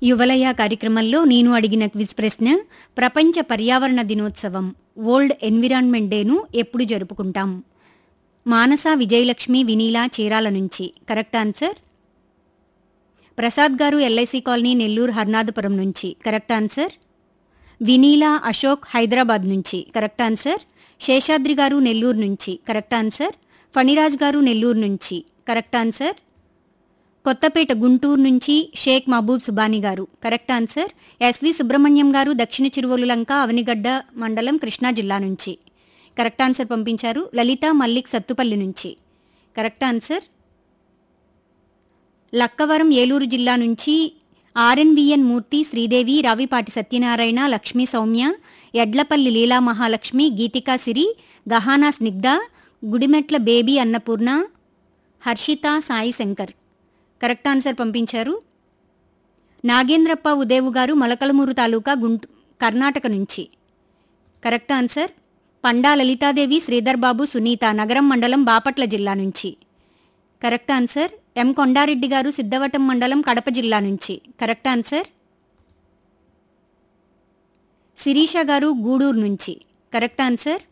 యువలయ కార్యక్రమంలో నేను అడిగిన క్విజ్ ప్రశ్న ప్రపంచ పర్యావరణ దినోత్సవం వరల్డ్ ఎన్విరాన్మెంట్ డేను ఎప్పుడు జరుపుకుంటాం మానస విజయలక్ష్మి వినీలా చీరాల నుంచి కరెక్ట్ ఆన్సర్ ప్రసాద్ గారు ఎల్ఐసి కాలనీ నెల్లూరు హర్నాథపురం నుంచి కరెక్ట్ ఆన్సర్ వినీలా అశోక్ హైదరాబాద్ నుంచి కరెక్ట్ ఆన్సర్ శేషాద్రి గారు నెల్లూరు నుంచి కరెక్ట్ ఆన్సర్ ఫణిరాజ్ గారు నెల్లూరు నుంచి కరెక్ట్ ఆన్సర్ కొత్తపేట గుంటూరు నుంచి షేక్ మహబూబ్ సుబాని గారు కరెక్ట్ ఆన్సర్ ఎస్వి సుబ్రహ్మణ్యం గారు దక్షిణ చిరువలు లంక అవనిగడ్డ మండలం కృష్ణా జిల్లా నుంచి కరెక్ట్ ఆన్సర్ పంపించారు లలిత మల్లిక్ సత్తుపల్లి నుంచి కరెక్ట్ ఆన్సర్ లక్కవరం ఏలూరు జిల్లా నుంచి RNVN Murthy Sridevi Ravipati Satyanarayana Lakshmi Soumya Edlapalli Leela Mahalakshmi Geethika Siri Gahana Snigdha Gudimetla baby Annapurna Harshitha Sai Shankar correct answer పంపించారు నాగేంద్రప్ప ఉదేవు గారు మొలకలమూరు తాలూకా గుంటూ కర్ణాటక నుంచి కరెక్ట్ ఆన్సర్ పండా లలితాదేవి శ్రీధర్ బాబు సునీత నగరం మండలం బాపట్ల జిల్లా నుంచి కరెక్ట్ ఆన్సర్ ఎం కొండారెడ్డి గారు సిద్ధవటం మండలం కడప జిల్లా నుంచి కరెక్ట్ ఆన్సర్ శిరీష గారు గూడూరు నుంచి correct answer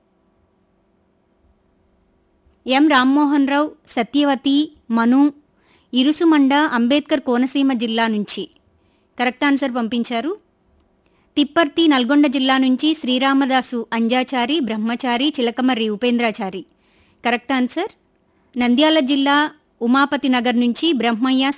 M Rammohan Rao Satyavathi Manu Irusumanda Ambedkar Konaseema జిల్లా నుంచి కరెక్ట్ ఆన్సర్ పంపించారు తిప్పర్తి నల్గొండ జిల్లా నుంచి శ్రీరామదాసు అంజాచారి బ్రహ్మచారి చిలకమర్రి ఉపేంద్రాచారి కరెక్ట్ ఆన్సర్ నంద్యాల జిల్లా ఉమాపతి నగర్ నుంచి బ్రహ్మయ్య